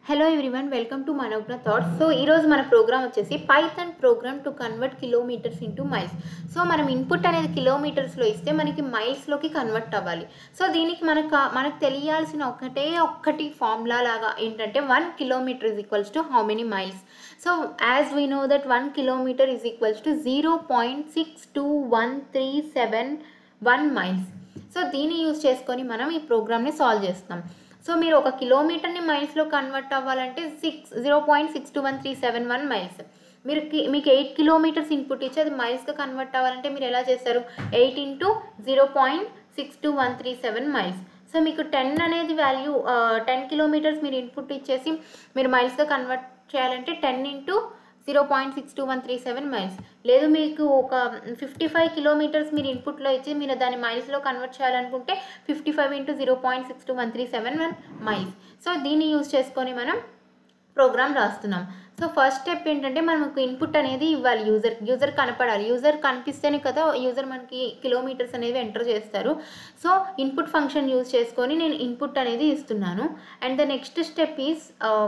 hello everyone welcome to Manogna thoughts so ఈరోజు మన program వచ్చేసి Python program to convert kilometres into miles so మనం input అనేది కిలోమీటర్స్లో ఇస్తే మనకి మైల్స్లోకి కన్వర్ట్ అవ్వాలి సో దీనికి మనకు మనకు తెలియాల్సిన ఒకటే ఒక్కటి ఫార్ములా లాగా ఏంటంటే one kilometer is equals to how many miles so as we know that one kilometer is equals to zero point six two one three seven one miles so దీన్ని యూజ్ చేసుకొని మనం ఈ ప్రోగ్రామ్ని సాల్వ్ చేస్తాం so మీరు ఒక కిలోమీటర్ని మైల్స్లో కన్వర్ట్ అవ్వాలంటే six zero point six two one three seven one miles మీరు కి- మీకు ఎయిట్ కిలోమీటర్స్ ఇన్పుట్ ఇచ్చి అది మైల్స్గా కన్వర్ట్ అవ్వాలంటే మీరు ఎలా చేస్తారు eight into zero point six two one three seven miles so మీకు టెన్ అనేది వాల్యూ టెన్ కిలోమీటర్స్ మీరు ఇన్పుట్ ఇచ్చేసి మీరు మైల్స్గా కన్వర్ట్ చేయాలంటే ten into zero point six two one three seven miles లేదు మీకు ఒక ఫిఫ్టీ ఫైవ్ కిలోమీటర్స్ మీరు ఇన్పుట్లో ఇచ్చి మీరు దాన్ని మైల్స్లో కన్వర్ట్ చేయాలనుకుంటే fifty five into zero point six two one three seven one miles so దీన్ని యూజ్ చేసుకొని మనం ప్రోగ్రామ్ రాస్తున్నాం సో ఫస్ట్ స్టెప్ ఏంటంటే మనకు ఇన్పుట్ అనేది ఇవ్వాలి యూజర్ యూజర్ కనపడాలి యూజర్ కనిపిస్తేనే కదా యూజర్ మనకి కిలోమీటర్స్ అనేవి ఎంటర్ చేస్తారు సో ఇన్పుట్ ఫంక్షన్ యూజ్ చేసుకొని నేను ఇన్పుట్ అనేది ఇస్తున్నాను and the next step is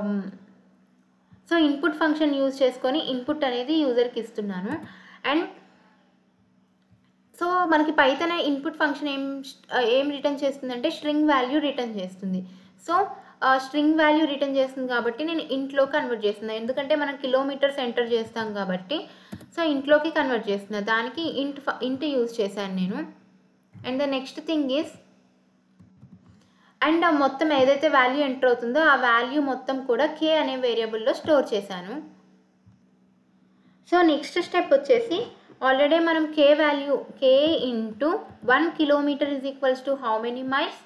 so input function use చేసుకొని ఇన్పుట్ అనేది యూజర్కి ఇస్తున్నాను అండ్ సో మనకి పైతన ఇన్పుట్ ఫంక్షన్ ఏం ఏం రిటర్న్ చేస్తుందంటే స్ట్రింగ్ వాల్యూ రిటర్న్ చేస్తుంది సో స్ట్రింగ్ వాల్యూ రిటర్న్ చేస్తుంది కాబట్టి నేను ఇంట్లో కన్వర్ట్ చేస్తున్నాను ఎందుకంటే మనం కిలోమీటర్స్ ఎంటర్ చేస్తాం కాబట్టి సో ఇంట్లోకి కన్వర్ట్ చేస్తున్నా దానికి ఇంట్ ఇంట్ యూజ్ చేశాను నేను and the next thing is and ఆ మొత్తం ఏదైతే వాల్యూ ఎంటర్ అవుతుందో ఆ వాల్యూ మొత్తం కూడా కే అనే వేరియబుల్లో స్టోర్ చేశాను సో నెక్స్ట్ స్టెప్ వచ్చేసి ఆల్రెడీ మనం K value K into one kilometer is equals to how many miles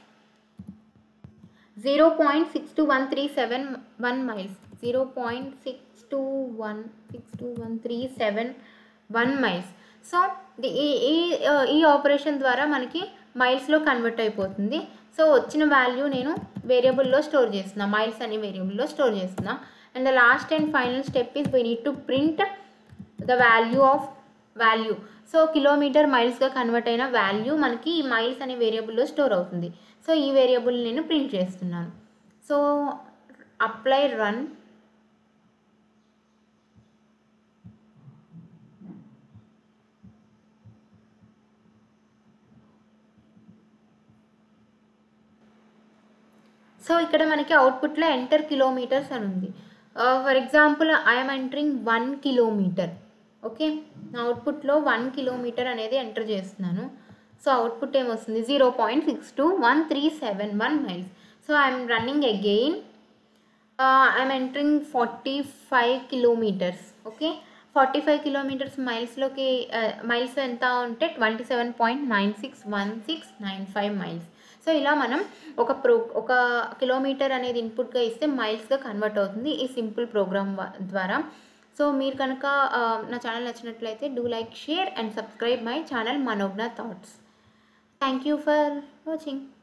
zero point six two one three seven one miles zero point six two one six two one three seven one miles so ది- ఈ ఈ ఈ operation ద్వారా మనకి మైల్స్లో convert అయిపోతుంది so వచ్చిన value నేను వేరియబుల్లో స్టోర్ చేస్తున్నా మైల్స్ అనే వేరియబుల్లో స్టోర్ చేస్తున్నా and the last and final step is we need to print the value of value so kilometer మైల్స్గా కన్వర్ట్ అయిన వాల్యూ మనకి ఈ మైల్స్ అనే వేరియబుల్లో స్టోర్ అవుతుంది సో ఈ వేరియబుల్ నేను ప్రింట్ చేస్తున్నాను సో అప్లై రన్ సో ఇక్కడ మనకి అవుట్పుట్లో ఎంటర్ కిలోమీటర్స్ అని ఉంది for example I'm entering one kilometer okay నా అవుట్పుట్లో వన్ కిలోమీటర్ అనేది ఎంటర్ చేస్తున్నాను సో అవుట్పుట్ ఏమొస్తుంది zero point six two one three seven one miles so I'm running again I'm entering forty five kilometers okay forty five kilometers మైల్స్లోకి miles ఎంత ఉంటే twenty seven point nine six one six nine five miles so ఇలా మనం ఒక pro ఒక kilometre అనేది ఇన్పుట్గా ఇస్తే మైల్స్గా కన్వర్ట్ అవుతుంది ఈ సింపుల్ ప్రోగ్రామ్ ద్వారా సో మీరు కనుక ఆ, నా ఛానల్ నచ్చినట్లయితే do like share and subscribe my channel Manogna thoughts thank you for watching